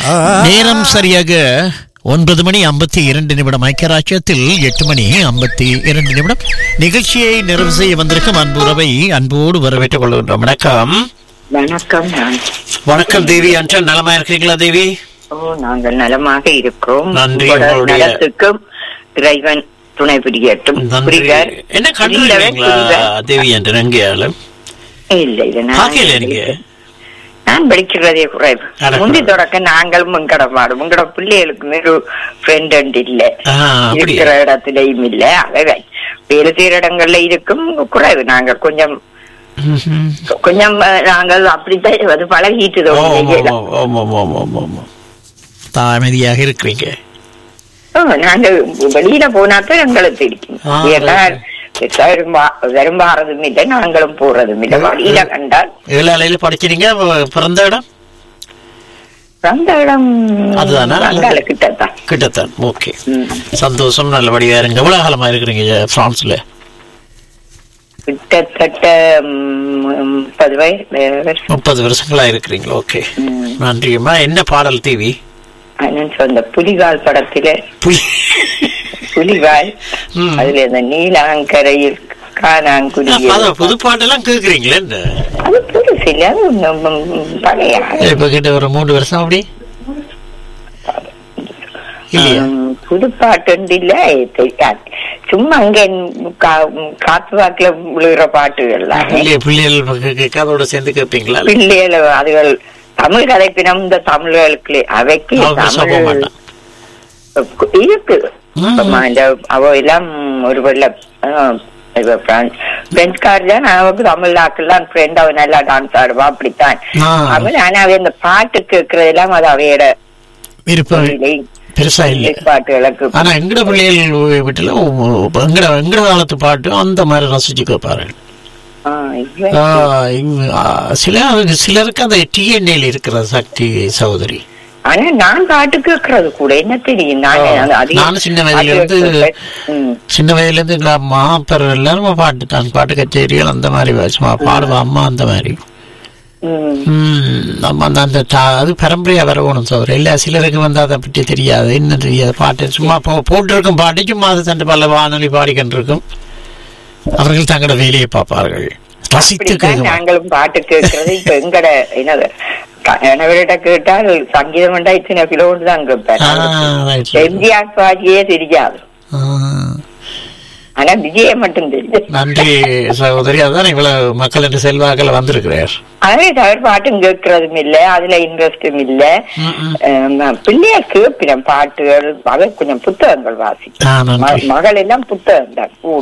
நேரம் சரியாக ஒன்பது மணி ஐம்பத்தி இரண்டு நிமிடம் ஐக்கியராட்சியத்தில் எட்டு மணி ஐம்பத்தி இரண்டு நிமிடம் நிகழ்ச்சியை நிறைவு செய்ய வந்திருக்கும் அன்புறவை அன்போடு வரவேற்றுக் கொள்கின்றோம் வணக்கம் வணக்கம் நான் வணக்கம் தேவி அன்றன் நலமா இருக்கிறீங்களா தேவி ஓ நாங்கள் நலமாக இருக்கிறோம் நன்றி, உங்களோட உங்களுடைய- நலத்துக்கும் இறைவன் துணை புரியட்டும் நன்றி புரிகிறார்? என்ன புரியலவே கண்டுங்களா புரிகிறார். தேவி அன்றன் எங்கேயாலும் இல்ல இல்ல நான் பாக்கையில நீங்க நான் படிக்கிறதே குறைவு அட முந்தி குறைவு. தொடக்க நாங்களும் முங்கடமாடும் உங்களோட பிள்ளைகளுக்கு ஒரு ஃப்ரெண்ட் இல்ல ஆ, அப்படியா? இருக்கிற இடத்துலயும் இல்ல அவை வேறு செய்யற இடங்கள்ல இருக்கும் குறைவு நாங்கள் கொஞ்சம் ம்ஹும். கொஞ்சம் அஹ், நாங்கள் அப்படித்தான் அது பழகிட்டு ஓ, ஓ, ஓ, ஓ, ஓ, ஓ, ஓ, ஓ, ஓ. தாமதியாக இருக்கிறீங்க நாங்க வெளியில போனாத்தான் எங்களுக்கு தெரியும் ஆ, ஏன்னா பெருசா விரும்பாறதும் இல்லை நாங்களும் போறதும் இல்லை வழியில கண்டால் ஏழாலையில படிக்கிறீங்க ப- பிறந்த இடம் அந்த இடம் அதுதானா? அங்கால கிட்டத்தான் கிட்டத்தான் ஓகே ம். சந்தோஷம் நல்லபடியா இருங்க எவ்வளவு காலமா இருக்கிறீங்க பிரான்ஸ்ல கிட்டத்தட்ட ம், முப்பது வயசு முப்பது வருஷங்களா இருக்கிறீங்களா ஓகே ம். நன்றியம்மா என்ன பாடல் டிவி அந்த புலிகால் படத்தில புலி புலிகால் ம். அதுல இந்த நீலாங்கரையில் காணாங்குருவி அதான் புது பாட்டெல்லாம் கேக்குறீங்களே என்ன அது புதுசு இல்ல அது ம், ம், பழைய இப்ப கிட்ட ஒரு மூணு வருஷம் அப்படி இல்லையா ம், புது பாட்டு இல்ல தெரியாது சும்மா அங்க கா- காத்து வாக்குல விழுகிற பாட்டுகள் பிள்ளை பிள்ளைகள் கேட்க அதோட சேர்ந்து கேட்பீங்களா பிள்ளைகள் அதுகள் தமிழ் கதைப்பினம் இந்த தமிழ்களுக்கு அவைக்கு அவங்க சொல்ல தமிழ் மாட்டான் இருக்கு ம். இப்ப இந்த அவ எல்லாம் ஒரு வெள்ள பிரெஞ்சுக்கார் தான் அவக்கு தமிழ் நாக்கெல்லாம் ஃப்ரெண்ட் அவ நல்லா டான்ஸ் ஆடுவா அப்படித்தான் ஆ. அவன் ஆனா அவ இந்த பாட்டு கேட்கறதெல்லாம் அது அவையோட விருப்பம் தொழிலை, பெருசா இல்ல பாட்டுகளுக்கு ஆனா எங்கட பிள்ளைகள் வீட்டுல எங்கட எங்கட காலத்து பாட்டு அந்த மாதிரி ரசிச்சு கேட்பாரு ஆ, இவன் ஆ, இங்க, ஆ, சில சிலருக்கு அந்த டிஎன்ஏல இருக்கிற சக்தி சகோதரி ஆனா நான் பாட்டு கேட்கறது கூட என்ன தெரியும் நான் ஆ. அது அதிகம் நானும் சின்ன வயதுல இருந்து ம். சின்ன வயதுல இருந்து எங்க அம்மா அப்பர் எல்லாரும் பாட்டு தான் பாட்டு கச்சேரிகள் அந்த மாதிரி சும்மா பாடுவா அம்மா அந்த மாதிரி ம். ம், நம்ம அந்த அந்த தா- அது பரம்பரையா வரணும் சோதரி இல்ல சிலருக்கு வந்து அதை பற்றி தெரியாது என்ன தெரியாது பாட்டு சும்மா போ போட்டிருக்கும் பாட்டு சும்மா அது தண்டு பல வானொலி பாடிக்கொண்டிருக்கும் அவர்கள் தங்களோட வேலையை பார்ப்பார்கள் ரசித்து அப்படித்தான் கேட்க நாங்களும் பாட்டு கேட்கறது இப்ப எங்கட என்னது கணவர்கிட்ட கேட்டால் சங்கீதம் வேண்டா இத்தனை கிலோன்னு தான் கேட்பேன் எம்ஜிஆர் பாடியே தெரியாது ஆனா விஜய மட்டும் தெரியும் நன்றி சகோதரி அதான் இவ்வளவு மக்கள் என்று செல்வாக்கள் வந்திருக்கிறார் அதே தவிர பாட்டும் கேட்கறதும் இல்ல அதுல இன்ட்ரெஸ்டும் இல்ல ம், ம். அஹ் பிள்ளைய கேட்பின பாட்டுகள் அதை கொஞ்சம் புத்தகங்கள் வாசி ஆ, நன்றி மகள் எல்லாம் புத்தகம் தான் கூட